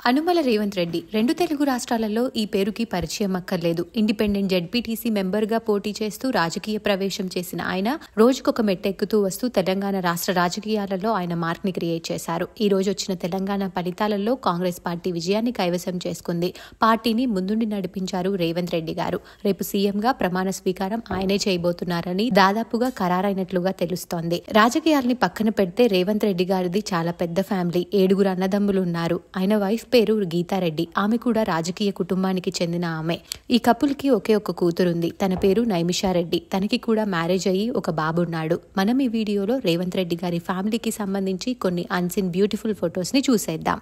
అనుమల రేవంత్ రెడ్డి రెండు తెలుగు రాష్ట్రాలలో ఈ పేరుకి పరిచయం అక్కర్లేదు ఇండిపెండెంట్ జెడ్పీటీసీ మెంబర్గా పోటీ చేస్తూ రాజకీయ ప్రవేశం చేసిన ఆయన రోజుకొక మెట్టెక్కుతూ వస్తూ తెలంగాణ రాష్ట్ర రాజకీయాలలో ఆయన మార్క్ ని క్రియేట్ చేశారు ఈ రోజు వచ్చిన తెలంగాణ ఫలితాలలో కాంగ్రెస్ పార్టీ విజయాన్ని కైవసం చేసుకుంది పార్టీని ముందుండి నడిపించారు రేవంత్ రెడ్డి గారు రేపు సీఎంగా ప్రమాణ స్వీకారం ఆయనే చేయబోతున్నారని దాదాపుగా ఖరారైనట్లుగా తెలుస్తోంది రాజకీయాల్ని పక్కన పెడితే రేవంత్ రెడ్డి గారిది చాలా పెద్ద ఫ్యామిలీ ఏడుగురు అన్నదమ్ములు ఉన్నారు ఆయన వైఫ్ పేరు గీతారెడ్డి ఆమె కూడా రాజకీయ కుటుంబానికి చెందిన ఆమె ఈ కపుల్ కి ఒకే ఒక కూతురుంది తన పేరు నైమిషారెడ్డి తనకి కూడా మ్యారేజ్ అయ్యి ఒక బాబున్నాడు మనం ఈ వీడియోలో రేవంత్ రెడ్డి గారి ఫ్యామిలీకి సంబంధించి కొన్ని అన్సిన్ బ్యూటిఫుల్ ఫొటోస్ ని చూసేద్దాం